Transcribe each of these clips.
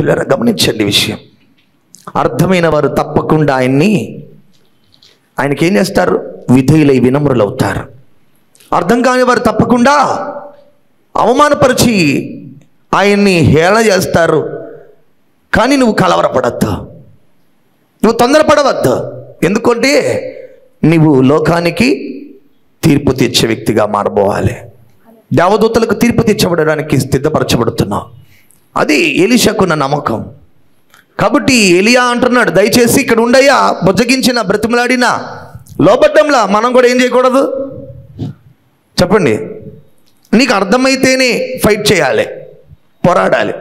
పిల్లల గమనించండి ఈ విషయం అర్థమైన వారు తప్పకుండా ఆయన్ని ఆయనకి ఏం చేస్తారు విధేయులై వినమ్రులు అవుతారు అర్థం కాని వారు తప్పకుండా అవమానపరిచి ఆయన్ని హేళన చేస్తారు కానీ నువ్వు కలవరపడద్దు నువ్వు తొందరపడవద్దు ఎందుకంటే నువ్వు లోకానికి తీర్పు తీర్చే వ్యక్తిగా మారబోవాలి దేవదూతలకు తీర్పు తీర్చబడడానికి సిద్ధపరచబడుతున్నావు అది ఎలిషకున్న నమ్మకం కాబట్టి ఎలియా అంటున్నాడు దయచేసి ఇక్కడ ఉండయ్యా బుజ్జగించిన బ్రతిమలాడిన లోబడ్డంలా మనం కూడా ఏం చేయకూడదు చెప్పండి నీకు అర్థమైతేనే ఫైట్ చేయాలి పోరాడాలి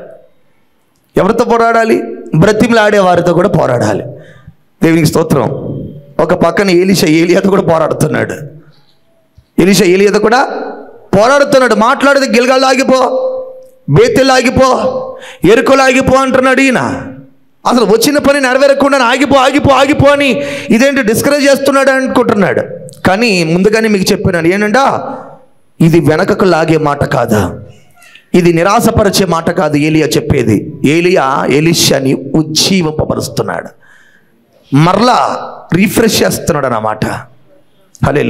ఎవరితో పోరాడాలి బ్రతిమలాడే వారితో కూడా పోరాడాలి దేవునికి స్తోత్రం ఒక పక్కన ఏలిష ఏలియాతో కూడా పోరాడుతున్నాడు ఎలిష ఏలియాతో కూడా పోరాడుతున్నాడు మాట్లాడితే గిలగాళ్ళు ఆగిపో బేతెలు ఆగిపో ఎరుకలు ఆగిపో అంటున్నాడు ఈయన అసలు వచ్చిన పని నెరవేరకుండా ఆగిపో ఆగిపో ఆగిపో అని ఇదేంటి డిస్కరేజ్ చేస్తున్నాడు అనుకుంటున్నాడు కానీ ముందుగానే మీకు చెప్పినాడు ఏంటంట ఇది వెనకకు లాగే మాట కాదా ఇది నిరాశపరిచే మాట కాదు ఏలియా చెప్పేది ఏలియా ఎలిషాని ఉజ్జీవింపబరుస్తున్నాడు మరలా రీఫ్రెష్ చేస్తున్నాడు అన్నమాట హలే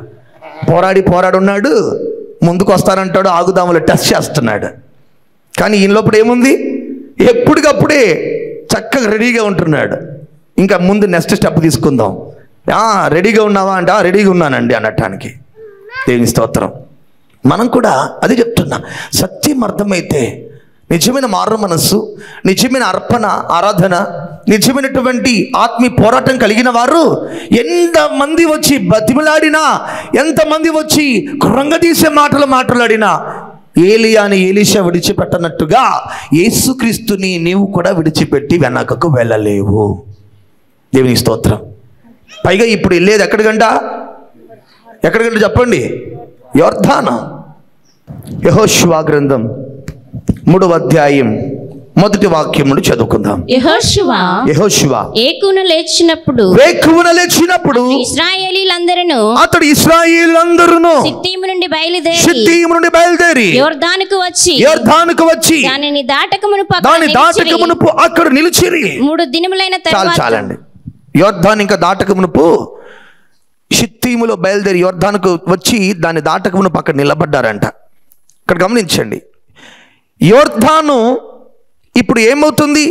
పోరాడి పోరాడున్నాడు ముందుకు వస్తానంటాడు ఆగుదాములు టెస్ట్ చేస్తున్నాడు కానీ ఈయన లోపల ఏముంది ఎప్పటికప్పుడే చక్కగా రెడీగా ఉంటున్నాడు ఇంకా ముందు నెక్స్ట్ స్టెప్ తీసుకుందాం "ఆ, రెడీగా ఉన్నావా అంటే "ఆ, రెడీగా ఉన్నానండి అనటానికి దేవుని స్తోత్రం మనం కూడా అది చెప్తున్నా సత్యం అర్థమైతే నిజమైన మారు మనస్సు నిజమైన అర్పణ ఆరాధన నిజమైనటువంటి ఆత్మీయ పోరాటం కలిగిన వారు ఎంతమంది వచ్చి బతిమలాడినా ఎంతమంది వచ్చి కృంగదీసే మాటలు మాట్లాడినా ఏలియాని ఏలిషా విడిచిపెట్టనట్టుగా యేసుక్రీస్తుని నీవు కూడా విడిచిపెట్టి వెనకకు వెళ్ళలేవు దేవుని స్తోత్రం పైగా ఇప్పుడు వెళ్ళేది ఎక్కడికంట ఎక్కడికంటే చెప్పండి యోర్ధానం యహోశివా గ్రంథం మూడవ అధ్యాయం మొదటి వాక్యమును చదువుకుందాం యెహోషువ యహోశివ ఏకును లేచినప్పుడు వేకువన లేచినప్పుడు ఇస్రాయేలీలందరూ అతడు ఇస్రాయిలందరూ సిత్తీము నుండి బయలుదేరి సిత్తీము నుండి బయలుదేరి యోర్దానుకు వచ్చి యోర్ధానుకు వచ్చి దానిని దాటకమును పక్కన దాని దాటక నిలిచిరి. మునుపు అక్కడ నిలిచిరి మూడు దినములైన చాలు తరువాత చాలండి యోర్ధాన్ ఇంకా దాటక మునుపు షిత్తీములో బయలుదేరి యోర్ధానుకు వచ్చి దాని దాటక మునుపు అక్కడ నిలబడ్డారంట ఇక్కడ గమనించండి యోర్ధాను ఇప్పుడు ఏమవుతుంది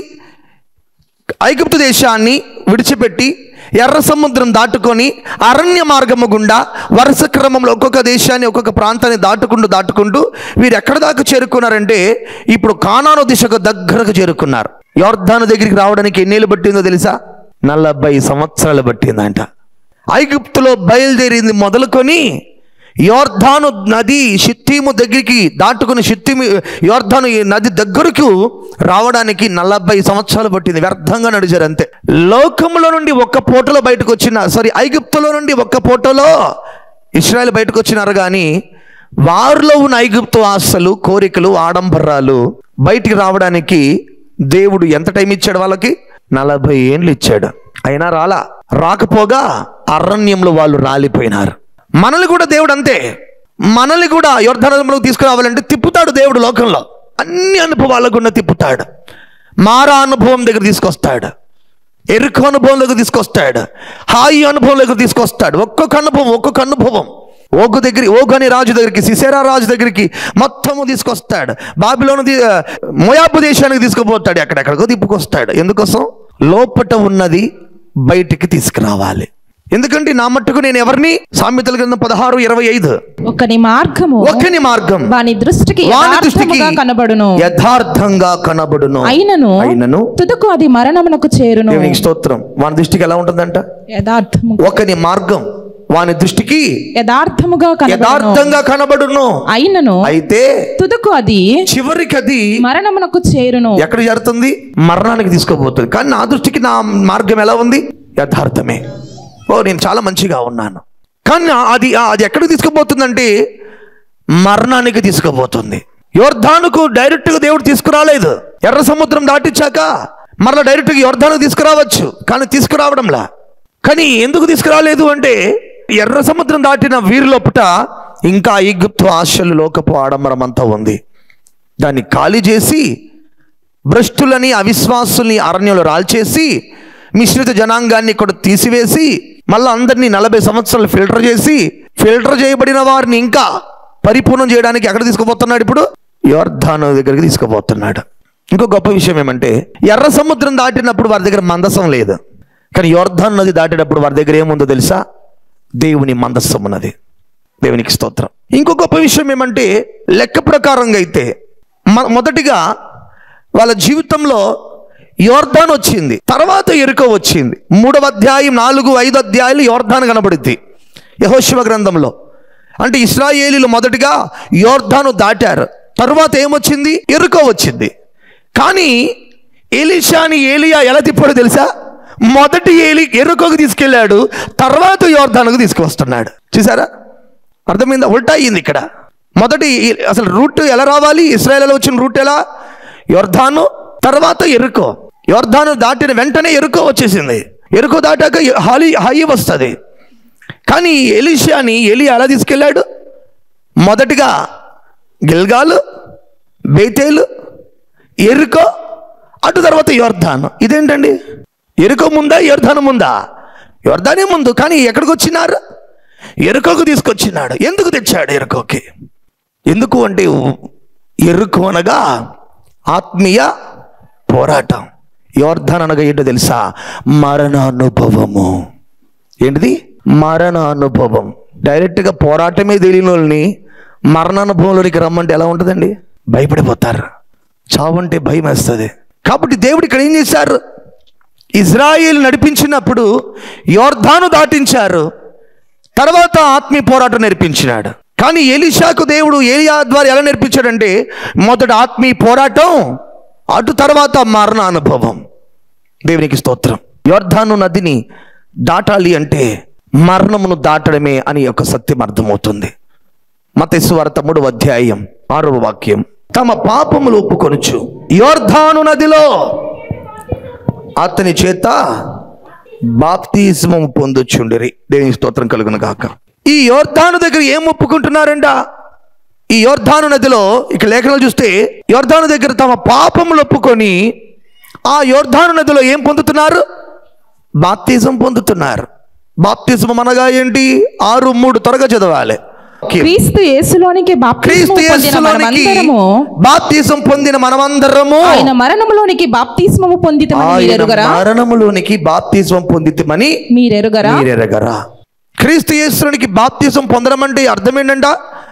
ఐగుప్తు దేశాన్ని విడిచిపెట్టి ఎర్ర సముద్రం దాటుకొని అరణ్య మార్గము గుండా వరుస క్రమంలో ఒక్కొక్క దేశాన్ని ఒక్కొక్క ప్రాంతాన్ని దాటుకుంటూ దాటుకుంటూ వీరు ఎక్కడ దాకా చేరుకున్నారంటే ఇప్పుడు కానాను దిశకు దగ్గరకు చేరుకున్నారు యోర్ధాను దగ్గరికి రావడానికి ఎన్నేళ్ళు పట్టిందో తెలుసా నలభై సంవత్సరాలు పట్టిందంట ఐగుప్తులో బయలుదేరింది మొదలుకొని యోర్ధాను నది షిత్తీము దగ్గరికి దాటుకుని షిత్తీము యోర్ధాను ఈ నది దగ్గరకు రావడానికి నలభై సంవత్సరాలు పట్టింది వ్యర్థంగా నడిచారు అంతే లోకంలో నుండి ఒక్క పూటలో బయటకు వచ్చిన సారీ ఐగుప్తులో నుండి ఒక్క పూటలో ఇస్రాయల్ బయటకు వచ్చినారు కానీ వారిలో ఉన్న ఐగుప్తు ఆశలు కోరికలు ఆడంబరాలు బయటికి రావడానికి దేవుడు ఎంత టైం ఇచ్చాడు వాళ్ళకి నలభై ఏండ్లు ఇచ్చాడు అయినా రాలా రాకపోగా అరణ్యంలో వాళ్ళు రాలిపోయినారు మనల్ని కూడా దేవుడు అంతే మనల్ని కూడా యుర్ధనంలోకి తీసుకురావాలంటే తిప్పుతాడు దేవుడు లోకంలో అన్ని అనుభవాలకు ఉన్న తిప్పుతాడు మారా అనుభవం దగ్గర తీసుకొస్తాడు ఎరుకు అనుభవం దగ్గర తీసుకొస్తాడు హాయి అనుభవం దగ్గర తీసుకొస్తాడు ఒక్కొక్క అనుభవం ఒక్కొక్క అనుభవం ఓగు దగ్గర ఓగు అనే రాజు దగ్గరికి సిసేరా రాజు దగ్గరికి మొత్తము తీసుకొస్తాడు బాబిలోను తీ- మోయాబు దేశానికి తీసుకుపోతాడు ఎక్కడెక్కడికో తిప్పుకొస్తాడు ఎందుకోసం లోపట ఉన్నది బయటికి తీసుకురావాలి ఎందుకంటే నా మట్టుకు నేను ఎవరిని సామెతల గ్రంథం పదహారు ఇరవై ఐదు ఒకని మార్గము ఒక్కని మార్గం వాని దృష్టికి వాని దృష్టికి యథార్థముగా కనబడును యథార్థంగా కనబడును అయినను అయినను తుదకు అది మరణమునకు చేరును దేవునికి స్తోత్రం వాని దృష్టికి ఎలా ఉంటుందంట యథార్థము ఒకని మార్గం వాని దృష్టికి యథార్థముగా కనబడును యథార్థంగా కనబడును అయినను అయితే తుదకు అది చివరికి అది మరణమునకు చేరును ఎక్కడ చేరుతుంది మరణానికి తీసుకోబోతుంది కానీ నా దృష్టికి నా మార్గం ఎలా ఉంది యథార్థమే ఓ నేను చాలా మంచిగా ఉన్నాను కానీ నా- అది అది ఎక్కడికి తీసుకుపోతుందంటే మరణానికి తీసుకుపోతుంది యోర్ధానుకు డైరెక్ట్గా దేవుడు తీసుకురాలేదు ఎర్ర సముద్రం దాటించాక మరలా డైరెక్ట్గా యోర్ధానుకు తీసుకురావచ్చు కానీ తీసుకురావడంలా కానీ ఎందుకు తీసుకురాలేదు అంటే ఎర్ర సముద్రం దాటిన వీరి లోపట ఇంకా ఈగుప్తు ఆశలు లోకపు ఆడంబరం అంతా ఉంది దాన్ని ఖాళీ చేసి భ్రష్టులని అవిశ్వాసుల్ని అరణ్యంలో రాల్చేసి మిశ్రిత జనాంగాన్ని కూడా తీసివేసి మళ్ళీ అందరినీ నలభై సంవత్సరాలు ఫిల్టర్ చేసి ఫిల్టర్ చేయబడిన వారిని ఇంకా పరిపూర్ణం చేయడానికి ఎక్కడ తీసుకుపోతున్నాడు ఇప్పుడు యోర్ధాను దగ్గరికి తీసుకుపోతున్నాడు ఇంకో గొప్ప విషయం ఏమంటే ఎర్ర సముద్రం దాటినప్పుడు వారి దగ్గర మందసం లేదు కానీ యోర్ధాన్ నది దాటినప్పుడు వారి దగ్గర ఏముందో తెలుసా దేవుని మందస్సం ఉన్నది దేవునికి స్తోత్రం ఇంకో గొప్ప విషయం ఏమంటే లెక్క ప్రకారంగా అయితే మ- మొదటిగా వాళ్ళ జీవితంలో యోర్ధాన్ వచ్చింది తర్వాత ఎరుక వచ్చింది మూడవ అధ్యాయం నాలుగు ఐదు అధ్యాయులు యోర్ధాన్ కనబడుద్ది యహోశివ గ్రంథంలో అంటే ఇస్రాయేలీలు మొదటిగా యోర్ధాను దాటారు తరువాత ఏమొచ్చింది ఎరుక వచ్చింది కానీ ఎలీషాని ఏలియా ఎలా తిప్పాడో తెలుసా మొదటి ఏలి ఎరుకకు తీసుకెళ్ళాడు తర్వాత యోర్ధానుకు తీసుకువస్తున్నాడు చూసారా అర్థమైందా ఉల్టా అయ్యింది ఇక్కడ మొదటి ఈ- అసలు రూట్ ఎలా రావాలి ఇస్రాయేల్లో వచ్చిన రూట్ ఎలా యోర్ధాను తర్వాత ఎరుకో యోర్ధాను దాటిన వెంటనే ఎరుకో వచ్చేసింది ఎరుకో దాటాక హాలి హాయి వస్తుంది కానీ ఎలీషాని ఎలి ఎలా తీసుకెళ్ళాడు మొదటిగా గిల్గాలు బేతేలు ఎరుకో అటు తర్వాత యోర్ధాను ఇదేంటండి ఎరుకో ముందా యోర్ధాను ముందా యోర్ధానే ముందు కానీ ఎక్కడికి వచ్చినారు ఎరుకకు తీసుకొచ్చినాడు ఎందుకు తెచ్చాడు ఎరుకోకి ఎందుకు అంటే ఎరుకు అనగా ఆత్మీయ పోరాటం యోర్ధాన్ అనగా ఏంటో తెలుసా మరణానుభవము ఏంటిది మరణానుభవం డైరెక్ట్గా పోరాటమే తెలియని వాళ్ళని మరణానుభవంలోనికి రమ్మంటే ఎలా ఉంటుందండి భయపడిపోతారు చావంటే భయం వేస్తుంది కాబట్టి దేవుడు ఇక్కడ ఏం చేశారు ఇజ్రాయిల్ నడిపించినప్పుడు యోర్ధాను దాటించారు తర్వాత ఆత్మీయ పోరాటం నేర్పించినాడు కానీ ఎలిషాకు దేవుడు ఏలియా ద్వారా ఎలా నేర్పించాడంటే మొదట ఆత్మీయ పోరాటం అటు తర్వాత మరణ అనుభవం దేవునికి స్తోత్రం యోర్ధాను నదిని దాటాలి అంటే మరణమును దాటడమే అని ఒక సత్యం అర్థమవుతుంది మతేసు వార్త మూడవ అధ్యాయం ఆరవ వాక్యం తమ పాపములు ఒప్పుకొనుచు యోర్ధాను నదిలో అతని చేత బాప్తిస్మం పొందుచుండిరి దేవుని స్తోత్రం కలుగును గాక ఈ యోర్ధాను దగ్గర ఏం ఒప్పుకుంటున్నారంట ఈ యోర్ధాను నదిలో ఇక లేఖనాలు చూస్తే యోర్ధాను దగ్గర తమ పాపములు ఒప్పుకొని ఆ యోర్ధాను నదిలో ఏం పొందుతున్నారు బాప్తిజం పొందుతున్నారు బాప్తిజం అనగా ఏంటి ఆరు మూడు త్వరగా చదవాలి క్రీస్తు యేసులోనికి బాప్తిస్మము క్రీస్తు పొందిన యేసులోనికి మనమందరము బాప్తిజం పొందిన మనమందరము ఆయన మరణములోనికి బాప్తిస్మము పొందితమని ఆయన మీరెరుగరా మరణములోనికి బాప్తిజం పొందితమని మీరెరుగరా మీరెరగరా క్రీస్తు యేసులోనికి బాప్తిజం పొందడం అంటే అర్థం ఏంటంట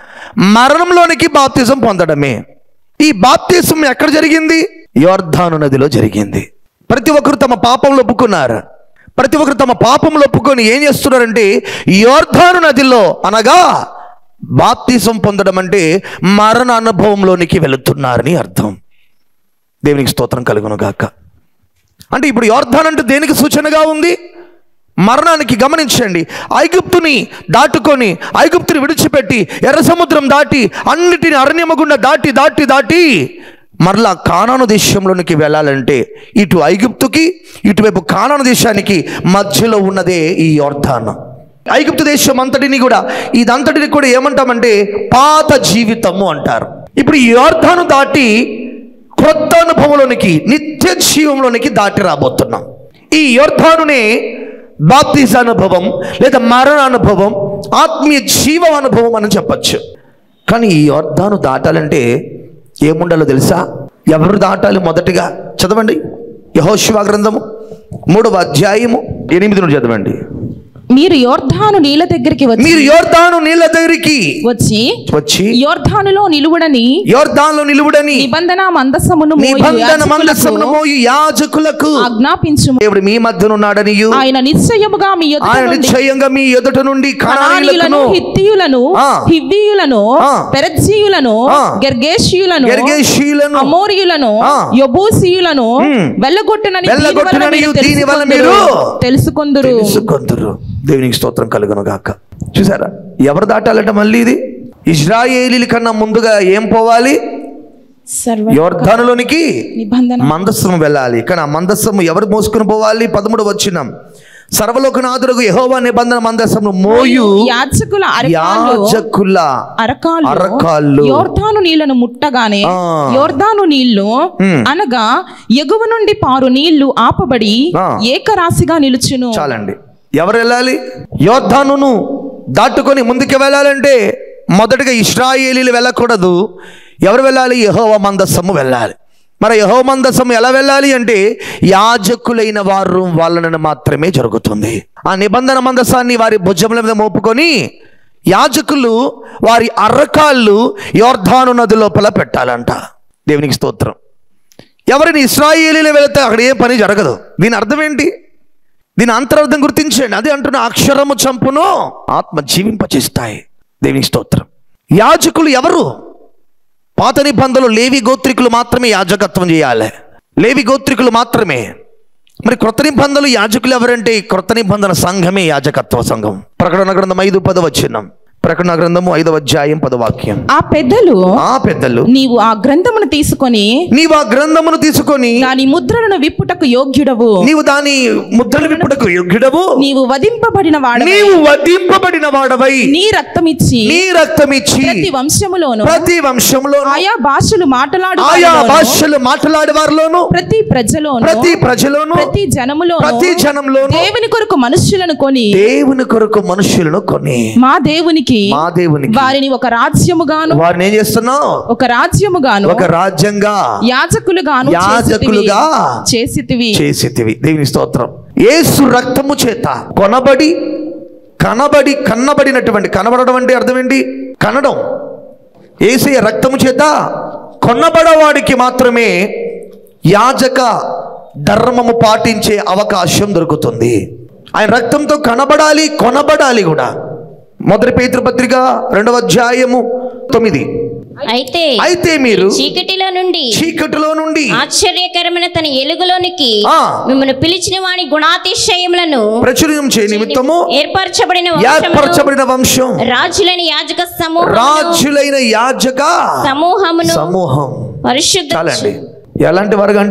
మరణంలోనికి బాప్తిజం పొందడమే ఈ బాప్తిజం ఎక్కడ జరిగింది యోర్ధాను నదిలో జరిగింది ప్రతి ఒక్కరు తమ పాపంలో ఒప్పుకున్నారు ప్రతి ఒక్కరు తమ పాపంలో ఒప్పుకొని ఏం చేస్తున్నారంటే యోర్ధాను నదిలో అనగా బాప్తిజం పొందడం అంటే మరణ అనుభవంలోనికి వెళుతున్నారని అర్థం దేవునికి స్తోత్రం కలుగును గాక అంటే ఇప్పుడు యోర్ధాన్ అంటే దేనికి సూచనగా ఉంది మరణానికి గమనించండి ఐగుప్తుని దాటుకొని ఐగుప్తుని విడిచిపెట్టి ఎర్ర సముద్రం దాటి అన్నిటిని అరణ్యము గుండా దాటి దాటి దాటి మరలా కానాను దేశంలోనికి వెళ్ళాలంటే ఇటు ఐగుప్తుకి ఇటువైపు కానాను దేశానికి మధ్యలో ఉన్నదే ఈ యోర్ధాన్ ఐగుప్తు దేశం అంతటిని కూడా ఇదంతటిని కూడా ఏమంటామంటే పాత జీవితము అంటారు ఇప్పుడు ఈ యోర్ధాను దాటి క్రొత్త అనుభవంలోనికి నిత్య జీవంలోనికి దాటి రాబోతున్నాం ఈ యోర్ధానునే బాప్తిజ అనుభవం లేదా మరణ అనుభవం ఆత్మీయ జీవ అనుభవం అని చెప్పచ్చు కానీ ఈ యోర్ధాను దాటాలంటే ఏముండాలో తెలుసా ఎవరు దాటాలి మొదటిగా చదవండి యహోశివ గ్రంథము మూడవ అధ్యాయము ఎనిమిది నుండి చదవండి మీరు యోర్ధాను నీళ్ళ దగ్గరికి వచ్చి మీరు యోర్ధాను నీళ్ళ దగ్గరికి వచ్చి వచ్చి యోర్ధానులో నిలువుడని యోర్ధాన్లో నిలువుడని నిబంధన మందసమును మోయు నిబంధన యాజకులకు మందసమును మోయు యాజకులకు ఆజ్ఞాపించుము దేవుడు మీ మధ్యనున్నాడనియు ఆయన నిశ్చయముగా మీ ఎదుట ఆయన నుండి నిశ్చయంగా మీ ఎదుట నుండి కనానీయులను కణానీయులను హిత్తియులను ఆ. హివ్వీయులను ఆ. పెరజ్జీయులను ఆ. గెర్గేషియులను గెర్గేషీయులను అమోరియులను ఆ. యబూసీయులను వెళ్ళగొట్టునని దీని వలన వెళ్ళగొట్టుననియు మీరు దీని వలన తెలుసుకొందురు. మీరు తెలుసుకొందురు తెలుసుకొందరు దేవునికి స్తోత్రం కలుగును గాక చూసారా ఎవరు దాటాలంట మళ్ళీ ఇది ఇజ్రాయేలీల కన్నా ముందుగా ఏం పోవాలి సర్వ యోర్ధానులోనికి నిబంధన మందస్సము వెళ్ళాలి కానీ ఆ మందస్సము ఎవరు మోసుకుని పోవాలి పదమూడు వచ్చినాం సర్వలోకనాథుడు యెహోవా నిబంధన మందసము మోయు యాజకుల అరకాలు యాజకుల అరకాలు అరకాళ్ళు. యోర్ధాను నీళ్లను ముట్టగానే ఆ. యోర్ధాను నీళ్లు అనగా ఎగువ నుండి పారు నీళ్లు ఆపబడి ఆ. ఏకరాశిగా నిలుచును చాలండి ఎవరు వెళ్ళాలి యోద్ధానును దాటుకొని ముందుకు వెళ్ళాలంటే మొదటగా ఇస్రాయేలీలు వెళ్ళకూడదు ఎవరు వెళ్ళాలి యహోవ మందస్సము వెళ్ళాలి మరి యహో మందస్సము ఎలా వెళ్ళాలి అంటే యాజకులైన వారు వాళ్ళని మాత్రమే జరుగుతుంది ఆ నిబంధన మందస్సాన్ని వారి భుజముల మీద మోపుకొని యాజకులు వారి అర్రకాళ్ళు యోర్ధాను నది లోపల పెట్టాలంట దేవునికి స్తోత్రం ఎవరిని ఇస్రాయేలీలు వెళితే అక్కడ ఏ పని జరగదు దీని అర్థం ఏంటి దీని అంతరార్థం గుర్తించండి అది అంటున్న అక్షరము చంపును ఆత్మ జీవింపచేస్తాయి దేవునికి స్తోత్రం యాజకులు ఎవరు పాత నిబంధనలు లేవి గోత్రికులు మాత్రమే యాజకత్వం చేయాలి లేవి గోత్రికులు మాత్రమే మరి క్రొత్త నిబంధనలు యాజకులు ఎవరంటే ఈ క్రొత్త నిబంధన సంఘమే యాజకత్వ సంఘం ప్రకటన గ్రంథం ఐదు పదవచ్చినం ప్రకటన గ్రంథము ఐదవ అధ్యాయం పదవాక్యం ఆ పెద్దలు ఆ పెద్దలు నీవు ఆ గ్రంథమును తీసుకొని నీవు ఆ గ్రంథమును తీసుకొని దాని ముద్రలను విప్పుటకు యోగ్యుడవు నీవు దాని ముద్రలు విప్పుటకు యోగ్యుడవు నీవు వధింపబడిన వాడవై నీవు వధింపబడిన వాడవై నీ రక్తమిచ్చి నీ రక్తమిచ్చి ప్రతి వంశములోను ప్రతి వంశంలో ఆయా భాషలు మాట్లాడు ఆయా భాషలు మాట్లాడే వారిలోను ప్రతి ప్రజలోను ప్రతి ప్రజలోను ప్రతి జనములోను ప్రతి జనంలోను దేవుని కొరకు మనుష్యులను కొని దేవుని కొరకు మనుషులను కొని మా దేవునికి మా దేవునికి వారిని ఒక రాజ్యముగాను వారిని ఏం చేస్తున్నావు ఒక రాజ్యముగాను ఒక రాజ్యంగా యాజకులుగాను యాజకులుగా చేసితివి చేసేటివి దేవుని స్తోత్రం యేసు రక్తము చేత కొనబడి కనబడి కన్నబడినటువంటి కనబడడం అంటే అర్థం ఏంటి కనడం ఏసయ్య రక్తము చేత కొన్నబడవాడికి మాత్రమే యాజక ధర్మము పాటించే అవకాశం దొరుకుతుంది ఆయన రక్తంతో కనబడాలి కొనబడాలి కూడా మొదటి పేతృ పత్రిక రెండవ అధ్యాయము తొమ్మిది అయితే అయితే మీరు చీకటిలో నుండి చీకటిలో నుండి ఆశ్చర్యకరమైన తన ఎలుగులోనికి ఆ. మిమ్మల్ని పిలిచిన వాని గుణాతిశయములను ప్రచుర్యం చే నిమిత్తము ఏర్పరచబడిన వంశమును, ఏర్పరచబడిన వంశం రాజులని యాజక సమూహం రాజులైన యాజక సమూహమును సమూహం పరిశుద్ధ చాలండి ఎలాంటి వారుగంట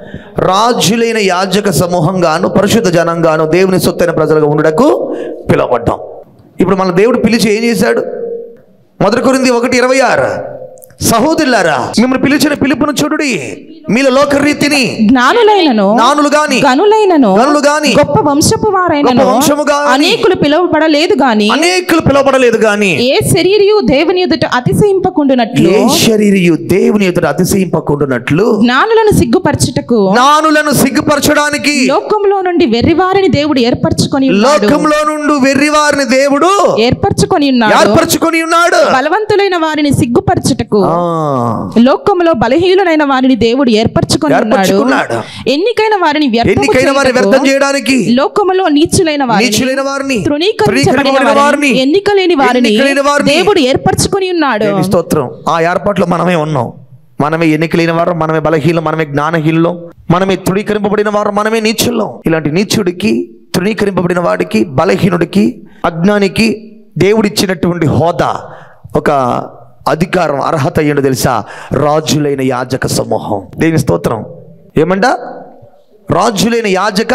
రాజులైన యాజక సమూహంగాను పరిశుద్ధ జనంగాను దేవుని సొత్తైన ప్రజలుగా ఉండటకు పిలువబడ్డాం ఇప్పుడు మన దేవుడు పిలిచి ఏం చేశాడు మొదటి కొరింది ఒకటి ఇరవై ఆరు సహోదరులారా మిమ్మల్ని పిలిచిన పిలుపును చూడుడి మీలో లోకరీతిని జ్ఞానులైనను నానులు గాని గనులైనను గనులు గాని గొప్ప వంశపు వారైనను గొప్ప వంశము గాని అనేకులు పిలువబడలేదు గాని అనేకులు పిలువబడలేదు గాని ఏ శరీరియు దేవుని ఎదుట అతిశయింపకుండునట్లు ఏ శరీరియు దేవుని ఎదుట అతిశయింపకుండునట్లు జ్ఞానులను సిగ్గుపరచుటకు జ్ఞానులను సిగ్గుపరచడానికి లోకంలో నుండి వెర్రివారిని దేవుడు ఏర్పరచుకొని ఉన్నాడు లోకంలో నుండి వెర్రివారిని దేవుడు ఏర్పరచుకొని ఉన్నాడు ఏర్పరచుకొని ఉన్నాడు బలవంతులైన వారిని సిగ్గుపరచుటకు ఆ, లోకంలో బలహీనులైన వారిని దేవుడు ఏర్పరచుకొని ఉన్నాడు ఏర్పరచుకున్నాడు. ఎన్నికైన వారిని వ్యర్థము ఎన్నికైన వారిని చేయుటకు వ్యర్థం చేయడానికి లోకములో నీచులైన వారిని నీచులైన వారిని తృణీకరించబడిన తృణీకరించబడిన వారిని ఎన్నిక లేని వారిని ఎన్నికలేని వారిని దేవుడు ఏర్పరచుకొని ఉన్నాడు దేవుని స్తోత్రం ఆ ఏర్పాట్లో మనమే ఉన్నాం మనమే ఎన్నికలైన వారు మనమే బలహీనం మనమే జ్ఞానహీనులం మనమే తృణీకరింపబడిన వారు మనమే నీచులం ఇలాంటి నీచుడికి తృణీకరింపబడిన వాడికి బలహీనుడికి అజ్ఞానికి దేవుడిచ్చినటువంటి హోదా ఒక అధికారం అర్హత ఏంటో తెలుసా రాజులైన యాజక సమూహం దేవుని స్తోత్రం ఏమంట రాజులైన యాజక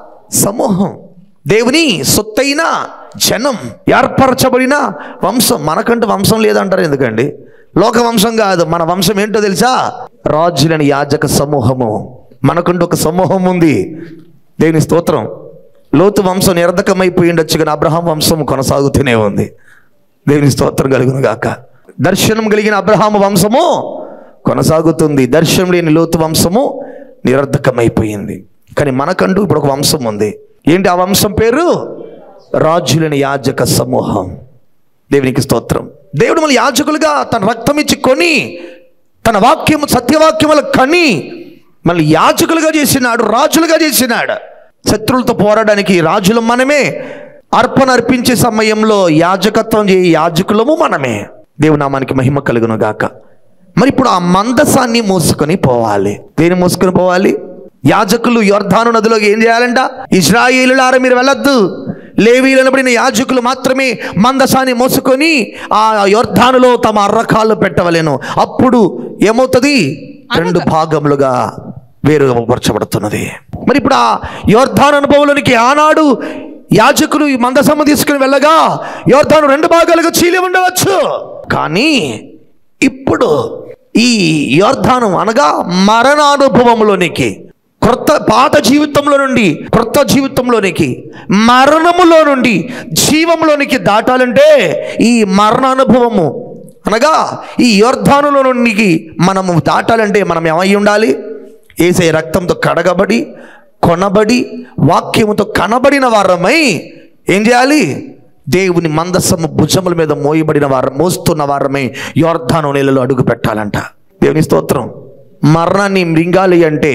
సమూహం దేవుని సొత్తైన జనం ఏర్పరచబడిన వంశం మనకంటూ వంశం లేదంటారు ఎందుకండి లోక వంశం కాదు మన వంశం ఏంటో తెలుసా రాజులైన యాజక సమూహము మనకంటూ ఒక సమూహం ఉంది దేవుని స్తోత్రం లోతు వంశం నిరర్ధకమైపోయి ఉండొచ్చు కానీ అబ్రహాం వంశం కొనసాగుతూనే ఉంది దేవుని స్తోత్రం కలుగును గాక దర్శనం కలిగిన అబ్రహాము వంశము కొనసాగుతుంది దర్శనం లేని లోతు వంశము నిరర్ధకమైపోయింది కానీ మనకంటూ ఇప్పుడు ఒక వంశం ఉంది ఏంటి ఆ వంశం పేరు రాజులైన యాజక సమూహం దేవునికి స్తోత్రం దేవుడు మన యాజకులుగా తన రక్తం ఇచ్చి కొని తన వాక్యము సత్యవాక్యముల కని మనల్ని యాజకులుగా చేసినాడు రాజులుగా చేసినాడు శత్రువులతో పోరాడడానికి రాజులు మనమే అర్పణ అర్పించే సమయంలో యాజకత్వం చేయ యాజకులము మనమే దేవునామానికి మహిమ కలుగును గాక మరి ఇప్పుడు ఆ మందసాన్ని మోసుకొని పోవాలి దేని మోసుకొని పోవాలి యాజకులు యొర్ధాను నదిలోకి ఏం చేయాలంట ఇజ్రాయేలులారా మీరు వెళ్ళొద్దు లేవీలనబడిన యాజకులు మాత్రమే మందసాన్ని మోసుకొని ఆ యొర్ధానులో తమ అర్రకాళ్ళు పెట్టవలెను అప్పుడు ఏమవుతుంది రెండు భాగములుగా వేరుపరచబడుతున్నది మరి ఇప్పుడు ఆ యోర్ధాన్ అనుభవంలోనికి ఆనాడు యాజకులు ఈ మందసమ్మ తీసుకుని వెళ్ళగా యోర్ధాను రెండు భాగాలుగా చీలి ఉండవచ్చు కానీ ఇప్పుడు ఈ యోర్ధానం అనగా మరణానుభవంలోనికి క్రొత్త పాత జీవితంలో నుండి క్రొత్త జీవితంలోనికి మరణములో నుండి జీవంలోనికి దాటాలంటే ఈ మరణానుభవము అనగా ఈ యోర్ధానులో నుండి మనము దాటాలంటే మనం ఏమై ఉండాలి ఏసే రక్తంతో కడగబడి కొనబడి వాక్యముతో కనబడిన వారమై ఏం చేయాలి దేవుని మందసము భుజముల మీద మోయబడిన వారం మోస్తున్న వారమై యోర్ధాను నెలలో అడుగు పెట్టాలంట దేవుని స్తోత్రం మరణాన్ని మృంగాలి అంటే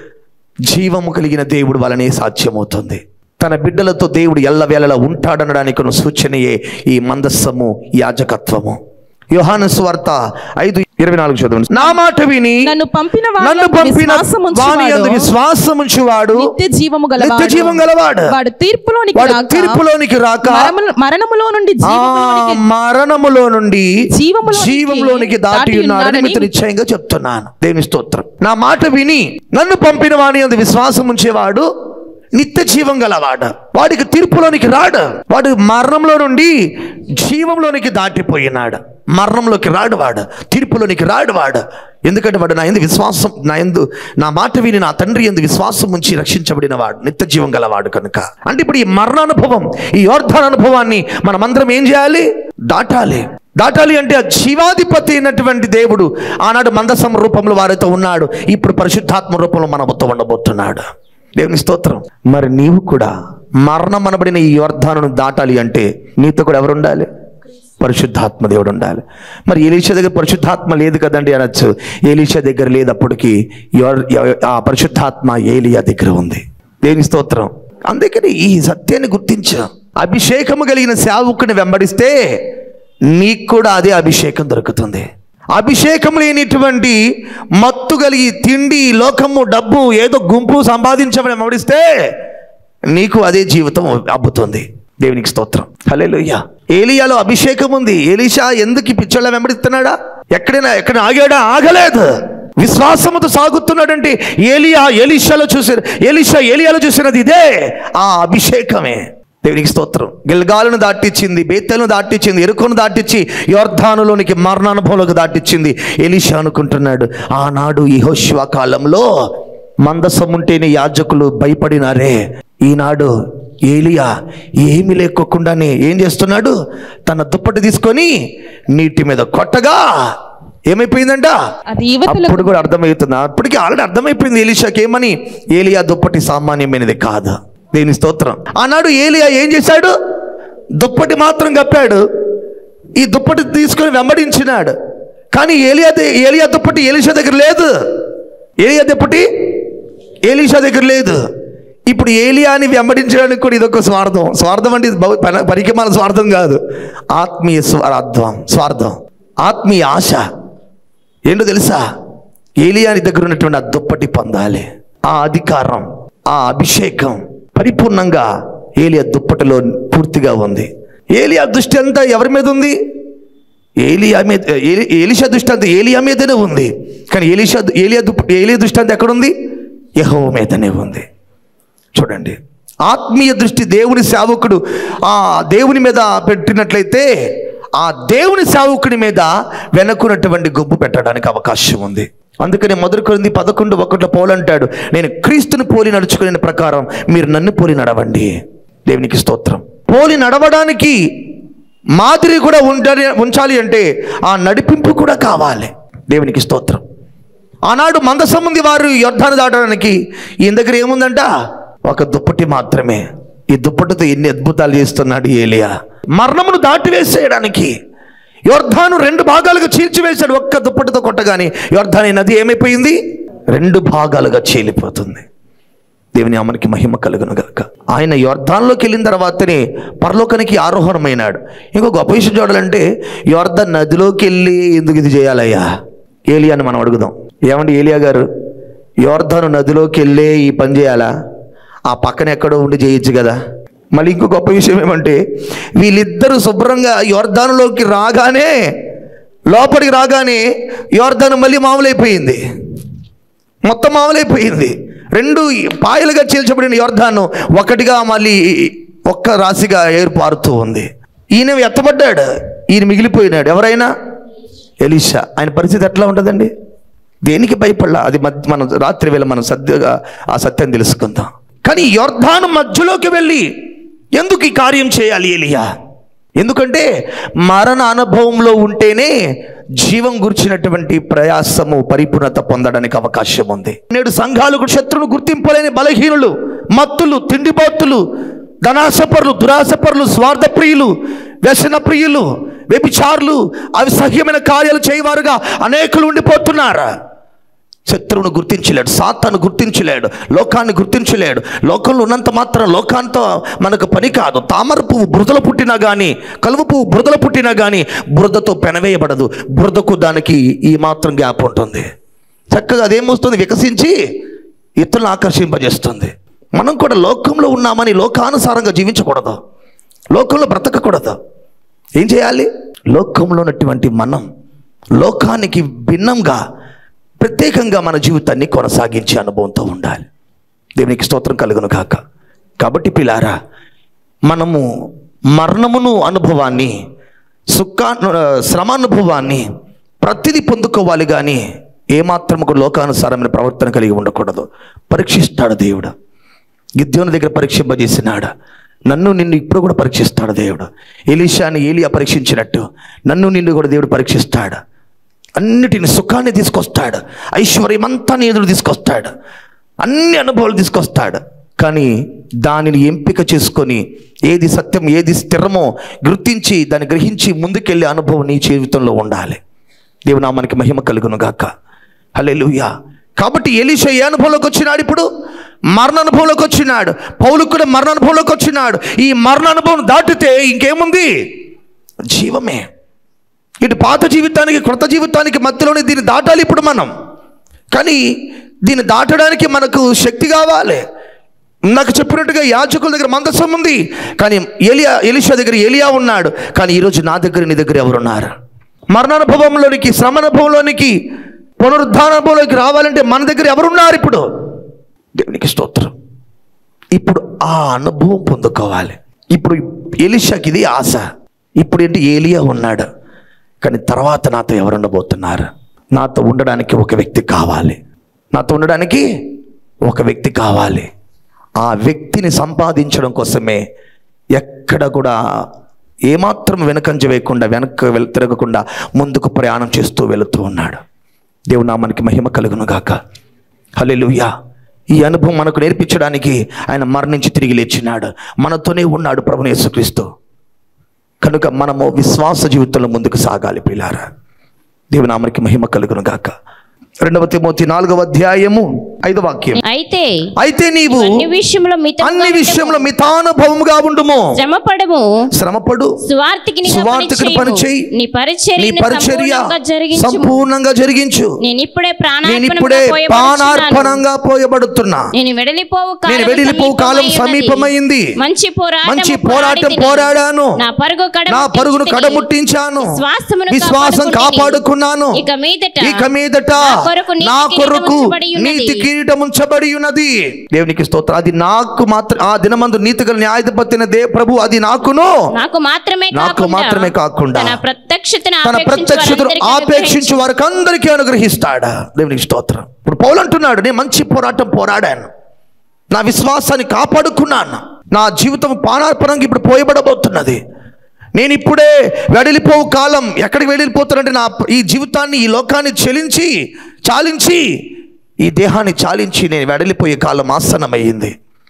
జీవము కలిగిన దేవుడు వలనే సాధ్యమవుతుంది తన బిడ్డలతో దేవుడు ఎల్లవేళలా ఉంటాడనడానికి ఉన్న సూచనయే ఈ మందస్సము యాజకత్వము యోహాను స్వార్త ఐదు ఇరవై నాలుగు చదవండి నా మాట విని నన్ను పంపిన వాని నన్ను యందు పంపిన విశ్వాసముంచువాడు వాని యందు విశ్వాసముంచువాడు నిత్య జీవము గలవాడు నిత్య జీవం గలవాడు వాడు తీర్పులోనికి వాడు రాక తీర్పులోనికి రాక మరము- మరణములో నుండి ఆ జీవములోనికి మరణములో నుండి జీవములోనికి జీవంలోనికి దాటి దాటి ఉన్నాడని ఉన్నాడని మీకు నిశ్చయంగా చెప్తున్నాను దేవుని స్తోత్రం నా మాట విని నన్ను పంపిన వాని అందు విశ్వాసం ఉంచేవాడు నిత్య జీవం గలవాడు వాడికి తీర్పులోనికి రాడు వాడు మరణంలో నుండి జీవంలోనికి దాటిపోయినాడు మరణంలోకి రాడు వాడు తీర్పులోనికి రాడు వాడు ఎందుకంటే వాడు నా ఎందు విశ్వాసం నా ఎందు నా మాట విని నా తండ్రి ఎందు విశ్వాసం ఉంచి రక్షించబడిన వాడు నిత్య జీవం గలవాడు కనుక అంటే ఇప్పుడు ఈ మరణానుభవం ఈ యోర్ధాన అనుభవాన్ని మనమందరం ఏం చేయాలి దాటాలి దాటాలి అంటే ఆ జీవాధిపతి అయినటువంటి దేవుడు ఆనాడు మందసం రూపంలో వారితో ఉన్నాడు ఇప్పుడు పరిశుద్ధాత్మ రూపంలో మనతో ఉండబోతున్నాడు దేవుని స్తోత్రం మరి నీవు కూడా మరణం అనబడిన ఈ యోర్ధాను దాటాలి అంటే నీతో కూడా ఎవరు ఉండాలి పరిశుద్ధాత్మ దేవుడు ఉండాలి మరి ఏలీషా దగ్గర పరిశుద్ధాత్మ లేదు కదండి అనొచ్చు ఏలీషా దగ్గర లేదు అప్పటికి యోర్- యో- ఆ పరిశుద్ధాత్మ ఏలియా దగ్గర ఉంది దేని స్తోత్రం అందుకని ఈ సత్యాన్ని గుర్తించు అభిషేకము కలిగిన సేవకుని వెంబడిస్తే నీకు కూడా అదే అభిషేకం దొరుకుతుంది అభిషేకం లేనిటువంటి మత్తు కలిగి తిండి లోకము డబ్బు ఏదో గుంపు సంపాదించమని వెంబడిస్తే నీకు అదే జీవితం అబ్బుతుంది దేవునికి స్తోత్రం హల్లెలూయా ఏలియాలో అభిషేకం ఉంది ఏలీషా ఎందుకు ఈ పిచ్చోళ్ళ వెంబడిస్తున్నాడా ఎక్కడైనా ఎక్కడ ఆగాడా ఆగలేదు విశ్వాసముతో సాగుతున్నాడంటే ఏలియా ఏలీషాలో చూసిన ఏలీషా ఏలియాలో చూసినది ఇదే ఆ అభిషేకమే దేవునికి స్తోత్రం గిల్గాలను దాటిచ్చింది బేతెలను దాటిచ్చింది ఎరుకను దాటిచ్చి యోర్ధానులోనికి మరణానుభవంలోకి దాటిచ్చింది ఎలీషా అనుకుంటున్నాడు ఆనాడు ఈ హోష్వా కాలంలో మందసం ఉంటేనే యాజకులు భయపడినారే ఈనాడు ఏలియా ఏమి లేకోకుండానే ఏం చేస్తున్నాడు తన దుప్పటి తీసుకొని నీటి మీద కొట్టగా ఏమైపోయిందంట అది యువతులకు అప్పుడు కూడా అర్థమవుతుంది అప్పటికి ఆల్రెడీ అర్థమైపోయింది ఏలిషాకి ఏమని ఏలియా దుప్పటి సామాన్యమైనది కాదు దేని స్తోత్రం ఆనాడు ఏలియా ఏం చేశాడు దుప్పటి మాత్రం కప్పాడు ఈ దుప్పటి తీసుకొని వెంబడించినాడు కానీ ఏలియా ద- ఏలియా దుప్పటి ఏలిషా దగ్గర లేదు ఏలియా దుప్పటి ఏలీషా దగ్గర లేదు ఇప్పుడు ఏలియాని వెంబడించడానికి కూడా ఇదొక స్వార్థం స్వార్థం అంటే ఇది బహు- పన- పరికమాల స్వార్థం కాదు ఆత్మీయ స్వార్థం స్వార్థం ఆత్మీయ ఆశ ఏంటో తెలుసా ఏలియాని దగ్గర ఉన్నటువంటి ఆ దుప్పటి పొందాలి ఆ అధికారం ఆ అభిషేకం పరిపూర్ణంగా ఏలియా దుప్పటిలో పూర్తిగా ఉంది ఏలియా దృష్టి అంతా ఎవరి మీద ఉంది ఏలియా మీద ఏలి- ఏలిషా దృష్టి అంతా ఏలియా మీదనే ఉంది కానీ ఏలిషా ఏలియా దుప్పటి ఏలియా దృష్టి అంతా ఎక్కడుంది యహో మీదనే ఉంది చూడండి ఆత్మీయ దృష్టి దేవుని సేవకుడు ఆ దేవుని మీద పెట్టినట్లయితే ఆ దేవుని సేవకుడి మీద వెనకున్నటువంటి గుంపు పెట్టడానికి అవకాశం ఉంది అందుకని మొదటి కొరింది పదకొండు ఒకటిలో పోలంటాడు నేను క్రీస్తుని పోలి నడుచుకునే ప్రకారం మీరు నన్ను పోలి నడవండి దేవునికి స్తోత్రం పోలి నడవడానికి మాదిరి కూడా ఉండాలి ఉంచాలి అంటే ఆ నడిపింపు కూడా కావాలి దేవునికి స్తోత్రం ఆనాడు మందసముంది వారు యుద్ధాన్ని దాటడానికి ఈయన దగ్గర ఏముందంట ఒక దుప్పటి మాత్రమే ఈ దుప్పటితో ఎన్ని అద్భుతాలు చేస్తున్నాడు ఏలియా మరణమును దాటివేసేయడానికి యోర్ధాను రెండు భాగాలుగా చీల్చివేశాడు ఒక్క దుప్పటితో కొట్టగానే యోర్ధాని నది ఏమైపోయింది రెండు భాగాలుగా చీలిపోతుంది దేవుని అమ్మనికి మహిమ కలుగును గనుక ఆయన యోర్ధాన్లోకి వెళ్ళిన తర్వాతనే పరలోకానికి ఆరోహణమైనాడు ఇంకో గొప్ప విషయం చూడాలంటే యోర్ధన్ నదిలోకి వెళ్ళి ఎందుకు ఇది చేయాలయ్యా ఏలియాని మనం అడుగుదాం ఏమండి ఏలియా గారు యోర్ధాను నదిలోకి వెళ్ళే ఈ పని చేయాలా ఆ పక్కన ఎక్కడో ఉండి చేయొచ్చు కదా మళ్ళీ ఇంకో గొప్ప విషయం ఏమంటే వీళ్ళిద్దరూ శుభ్రంగా యోర్ధానులోకి రాగానే లోపలికి రాగానే యోర్ధాను మళ్ళీ మామూలైపోయింది మొత్తం మామూలైపోయింది రెండు పాయలుగా చీల్చబడిన యోర్ధాను ఒకటిగా మళ్ళీ ఒక్క రాశిగా ఏర్పారుతూ ఉంది ఈయన ఎత్తబడ్డాడు ఈయన మిగిలిపోయినాడు ఎవరైనా ఎలీషా ఆయన పరిస్థితి ఎట్లా ఉంటుందండి దేనికి భయపడలా అది మధ్య మనం రాత్రి వేళ మనం సత్యగా ఆ సత్యం తెలుసుకుందాం కానీ యోర్ధాను మధ్యలోకి వెళ్ళి ఎందుకు ఈ కార్యం చేయాలి ఎలియా ఎందుకంటే మరణ అనుభవంలో ఉంటేనే జీవం గుర్చినటువంటి ప్రయాసము పరిపూర్ణత పొందడానికి అవకాశం ఉంది నేడు సంఘాలకు శత్రువును గుర్తింపలేని బలహీనులు మత్తులు తిండిపోతులు ధనాశపరులు దురాశపరులు స్వార్థప్రియులు వ్యసన ప్రియులు వ్యభిచారులు అవి సహ్యమైన కార్యాలు చేయవారుగా అనేకులు ఉండిపోతున్నారు శత్రువును గుర్తించలేడు సాతాను గుర్తించలేడు లోకాన్ని గుర్తించలేడు లోకంలో ఉన్నంత మాత్రం లోకాంతో మనకు పని కాదు తామర పువ్వు బురదలు పుట్టినా కానీ కలువ పువ్వు బురదలు పుట్టినా కానీ బురదతో పెనవేయబడదు బురదకు దానికి ఈ మాత్రం గ్యాప్ ఉంటుంది చక్కగా అదేమొస్తుంది వికసించి ఇతరులను ఆకర్షింపజేస్తుంది మనం కూడా లోకంలో ఉన్నామని లోకానుసారంగా జీవించకూడదు లోకంలో బ్రతకకూడదు ఏం చేయాలి లోకంలో ఉన్నటువంటి మనం లోకానికి భిన్నంగా ప్రత్యేకంగా మన జీవితాన్ని కొనసాగించే అనుభవంతో ఉండాలి దేవునికి స్తోత్రం కలుగును కాక కాబట్టి పిల్లారా మనము మరణమును అనుభవాన్ని సుఖా శ్రమానుభవాన్ని ప్రతిదీ పొందుకోవాలి కానీ ఏమాత్రముకు లోకానుసారమైన ప్రవర్తన కలిగి ఉండకూడదు పరీక్షిస్తాడు దేవుడు గిద్యోని దగ్గర పరీక్షింపజేసినాడు నన్ను నిన్ను ఇప్పుడు కూడా పరీక్షిస్తాడు దేవుడు ఎలీషాని ఏలియా పరీక్షించినట్టు నన్ను నిన్ను కూడా దేవుడు పరీక్షిస్తాడు అన్నిటిని సుఖాన్ని తీసుకొస్తాడు ఐశ్వర్యం అంతా నీ ఎదురు తీసుకొస్తాడు అన్ని అనుభవాలు తీసుకొస్తాడు కానీ దానిని ఎంపిక చేసుకొని ఏది సత్యం ఏది స్థిరమో గుర్తించి దాన్ని గ్రహించి ముందుకెళ్ళే అనుభవం నీ జీవితంలో ఉండాలి దేవునామానికి మహిమ కలుగును గాక హల్లెలూయా కాబట్టి ఎలీషా ఏ అనుభవంలోకి వచ్చినాడు ఇప్పుడు మరణ అనుభవంలోకి వచ్చినాడు పౌలు కూడా మరణ అనుభవంలోకి వచ్చినాడు ఈ మరణ అనుభవం దాటితే ఇంకేముంది జీవమే ఇటు పాత జీవితానికి క్రొత్త జీవితానికి మధ్యలోనే దీన్ని దాటాలి ఇప్పుడు మనం కానీ దీన్ని దాటడానికి మనకు శక్తి కావాలి నాకు చెప్పినట్టుగా యాజకుల దగ్గర మందసం ఉంది కానీ ఎలియా ఎలిషా దగ్గర ఎలియా ఉన్నాడు కానీ ఈరోజు నా దగ్గర నీ దగ్గర ఎవరున్నారు మరణానుభవంలోనికి శ్రమానుభవంలోనికి పునరుద్ధానుభవంలోకి రావాలంటే మన దగ్గర ఎవరున్నారు ఇప్పుడు దేవునికి స్తోత్రం ఇప్పుడు ఆ అనుభవం పొందుకోవాలి ఇప్పుడు ఎలిషాకి ఇది ఆశ ఇప్పుడు ఏంటి ఏలియా ఉన్నాడు కానీ తర్వాత నాతో ఎవరు ఉండబోతున్నారు నాతో ఉండడానికి ఒక వ్యక్తి కావాలి నాతో ఉండడానికి ఒక వ్యక్తి కావాలి ఆ వ్యక్తిని సంపాదించడం కోసమే ఎక్కడ కూడా ఏమాత్రం వెనకంజ వేయకుండా వెనక్కి వెళ్ తిరగకుండా ముందుకు ప్రయాణం చేస్తూ వెళుతూ ఉన్నాడు దేవుడు నామానికి మహిమ కలుగును గాక హల్లెలూయా ఈ అనుభవం మనకు నేర్పించడానికి ఆయన మరణించి తిరిగి లేచినాడు మనతోనే ఉన్నాడు ప్రభుని యేసుక్రీస్తు కనుక మనము విశ్వాస జీవితంలో ముందుకు సాగాలి పిల్లారా దేవునామనికి మహిమ కలుగును గాక రెండవ తిమోతి నాలుగవ అధ్యాయము ఐదవ వాక్యం అయితే అయితే నీవు అన్ని విషయంలో మిత అన్ని విషయంలో మితానుభవముగా ఉండుము శ్రమపడము శ్రమపడు సువార్తికి నీ సువార్తికి పని చేయి. నీ నీ పరిచర్య పరిచర్య జరిగించు సంపూర్ణంగా జరిగించు నేను ఇప్పుడే నేను ఇప్పుడే ప్రాణార్పణగా పానార్పణంగా పోయబడుతున్నా నేను వెడలిపోవు నేను వెడలిపోవు కాలం సమీపమైంది మంచి పోరాటం మంచి పోరాటం పోరాడాను నా పరుగు కడ నా పరుగును కడముట్టించాను విశ్వాసమును విశ్వాసం కాపాడుకున్నాను ఇక మీదట ఇక మీదట నా కొరకు నీతి నా కిరీటం కొరకు ఉంచబడి ఉన్నది. నీతి కిరీటం ఉంచబడి ఉన్నది దేవునికి స్తోత్రం అది నాకు మాత్రం ఆ దినమందు నీతి గల న్యాయాధిపతిన దే ప్రభు అది నాకును నాకు మాత్రమే నాకు కాకుండా మాత్రమే కాకుండా తన ప్రత్యక్షతను తన ఆపేక్షించు ప్రత్యక్షతను వారందరికీ ఆపేక్షించు వారికి అందరికీ అనుగ్రహిస్తాడా దేవునికి స్తోత్రం ఇప్పుడు పౌలు అంటున్నాడు నేను మంచి పోరాటం పోరాడాను నా విశ్వాసాన్ని కాపాడుకున్నాను నా జీవితం పానార్పణంగా ఇప్పుడు పోయబడబోతున్నది నేను ఇప్పుడే వెడలిపోవు కాలం ఎక్కడికి వెళ్ళిపోతానంటే నా ఈ జీవితాన్ని ఈ లోకాన్ని చెలించి చాలించి ఈ దేహాన్ని చాలించి నేను వెడలిపోయే కాలం ఆసనమయ్యింది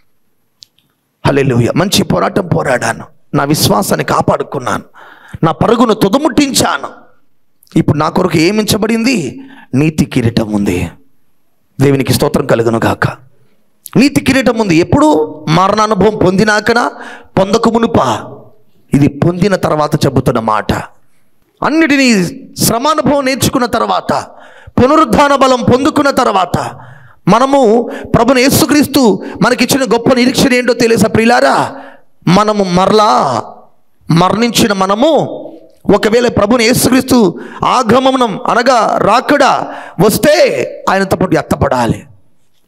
హల్లెలూయా మంచి పోరాటం పోరాడాను నా విశ్వాసాన్ని కాపాడుకున్నాను నా పరుగును తుదముట్టించాను ఇప్పుడు నా కొరకు ఏమించబడింది నీతి కిరీటం ఉంది దేవునికి స్తోత్రం కలుగును గాక నీతి కిరీటం ఉంది ఎప్పుడు మరణ అనుభవం పొందినాకనా పొందక మునుపా ఇది పొందిన తర్వాత చెబుతున్న మాట అన్నిటినీ శ్రమానుభవం నేర్చుకున్న తర్వాత పునరుద్ధాన బలం పొందుకున్న తర్వాత మనము ప్రభుని యేసుక్రీస్తు మనకిచ్చిన గొప్ప నిరీక్షణ ఏంటో తెలుసా ప్రియులారా మనము మరలా మరణించిన మనము ఒకవేళ ప్రభుని యేసుక్రీస్తు ఆగమనం అనగా రాకడా వస్తే ఆయనతో పాటు ఎత్తపడాలి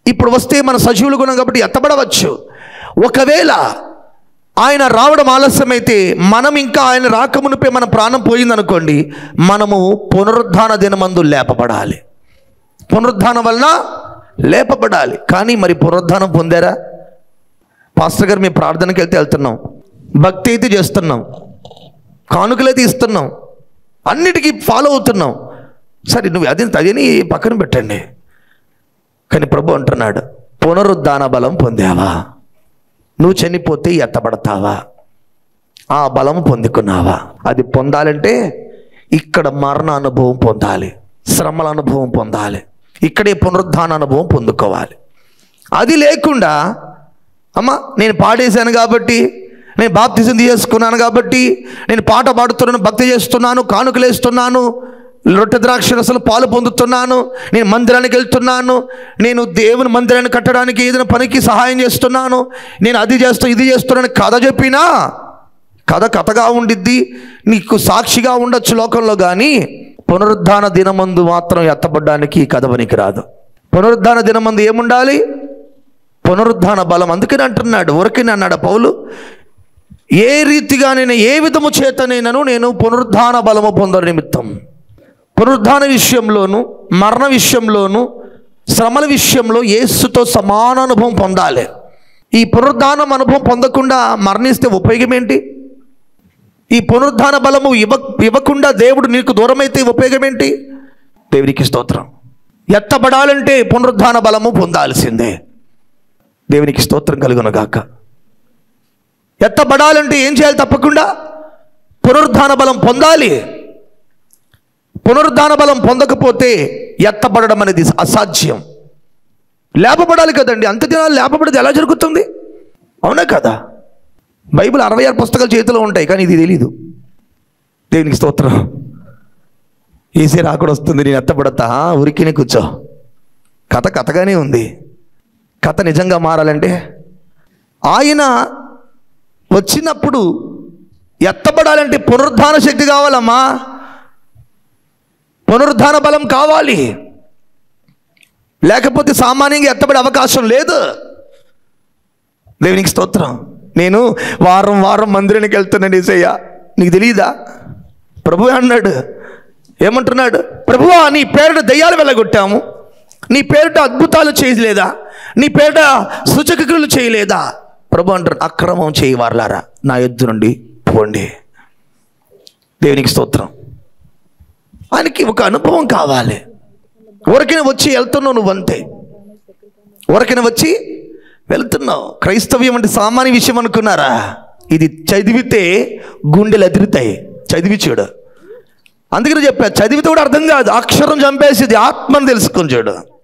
ఇప్పుడు వస్తే మన సజీవులు గుణం కాబట్టి ఎత్తబడవచ్చు ఒకవేళ ఆయన రావడం ఆలస్యమైతే మనం ఇంకా ఆయన రాకమునిపై మన ప్రాణం పోయిందనుకోండి మనము పునరుద్ధాన దినమందు లేపబడాలి పునరుద్ధానం వలన లేపబడాలి కానీ మరి పునరుద్ధానం పొందారా పాస్టర్ గారు మీ ప్రార్థనకి వెళ్తే వెళ్తున్నాం భక్తి అయితే చేస్తున్నాం కానుకలైతే ఇస్తున్నాం అన్నిటికీ ఫాలో అవుతున్నాం సరే నువ్వు అది అదని పక్కన పెట్టండి కానీ ప్రభు అంటున్నాడు పునరుద్ధాన బలం పొందావా నువ్వు చనిపోతే ఎత్తబడతావా ఆ బలం పొందుకున్నావా అది పొందాలంటే ఇక్కడ మరణ అనుభవం పొందాలి శ్రమల అనుభవం పొందాలి ఇక్కడే పునరుద్ధాన అనుభవం పొందుకోవాలి అది లేకుండా అమ్మ నేను పాడేశాను కాబట్టి నేను బాప్తిజం తీసుకున్నాను కాబట్టి నేను పాట పాడుతున్నాను భక్తి చేస్తున్నాను కానుకలేస్తున్నాను రొట్టె ద్రాక్ష రసలు పాలు పొందుతున్నాను నేను మందిరానికి వెళ్తున్నాను నేను దేవుని మందిరాన్ని కట్టడానికి ఏదైనా పనికి సహాయం చేస్తున్నాను నేను అది చేస్తూ ఇది చేస్తున్నాను కథ చెప్పినా కథ కథగా ఉండిద్ది నీకు సాక్షిగా ఉండొచ్చు లోకంలో కానీ పునరుద్ధాన దినమందు మాత్రం ఎత్తబడ్డానికి ఈ కథ పనికి రాదు పునరుద్ధాన దినమందు ఏముండాలి పునరుద్ధాన బలం అందుకని అంటున్నాడు ఊరికనే అన్నాడు పౌలు ఏ రీతిగా నేను ఏ విధము చేతనైనను నేను పునరుద్ధాన బలము పొందరు నిమిత్తం పునరుద్ధాన విషయంలోను మరణ విషయంలోను శ్రమల విషయంలో యేసుతో సమాన అనుభవం పొందాలి ఈ పునరుద్ధానం అనుభవం పొందకుండా మరణిస్తే ఉపయోగం ఏంటి ఈ పునరుద్ధాన బలము ఇవ్వ ఇవ్వకుండా దేవుడు నీకు దూరమైతే ఉపయోగం ఏంటి దేవునికి స్తోత్రం ఎత్తబడాలంటే పునరుద్ధాన బలము పొందాల్సిందే దేవునికి స్తోత్రం కలుగునగాక ఎత్తబడాలంటే ఏం చేయాలి తప్పకుండా పునరుద్ధాన బలం పొందాలి పునరుద్ధాన బలం పొందకపోతే ఎత్తబడడం అనేది అసాధ్యం లేపబడాలి కదండి అంత దినాలు లేపబడితే ఎలా జరుగుతుంది అవునా కదా బైబిల్ అరవై ఆరు పుస్తకాలు చేతిలో ఉంటాయి కానీ ఇది తెలీదు దేవునికి స్తోత్రం ఏసీ రాకూడ వస్తుంది నేను ఎత్తబడతా ఉరికినే కూర్చో కథ కథగానే ఉంది కథ నిజంగా మారాలంటే ఆయన వచ్చినప్పుడు ఎత్తబడాలంటే పునరుద్ధాన శక్తి కావాలమ్మా పునరుద్ధాన బలం కావాలి లేకపోతే సామాన్యంగా ఎత్తబడే అవకాశం లేదు దేవునికి స్తోత్రం నేను వారం వారం మందిరానికి వెళ్తున్నాను ఏసయ్య నీకు తెలియదా ప్రభు అన్నాడు ఏమంటున్నాడు ప్రభువా నీ పేరుట దయ్యాలు వెళ్ళగొట్టాము నీ పేరుట అద్భుతాలు చేయలేదా నీ పేరుట సూచకక్రియలు చేయలేదా ప్రభు అంటారు అక్రమం చేయవారులారా నా ఎద్దు నుండి పోండి దేవునికి స్తోత్రం ఆయనకి ఒక అనుభవం కావాలి ఊరికనే వచ్చి వెళ్తున్నావు నువ్వు అంతే ఊరికనే వచ్చి వెళ్తున్నావు క్రైస్తవ్యం అంటే సామాన్య విషయం అనుకున్నారా ఇది చదివితే గుండెలు ఎదురుతాయి చదివి చూడు అందుకని చెప్పా చదివితే కూడా అర్థం కాదు అక్షరం చంపేసి ఇది ఆత్మను తెలుసుకొని చూడు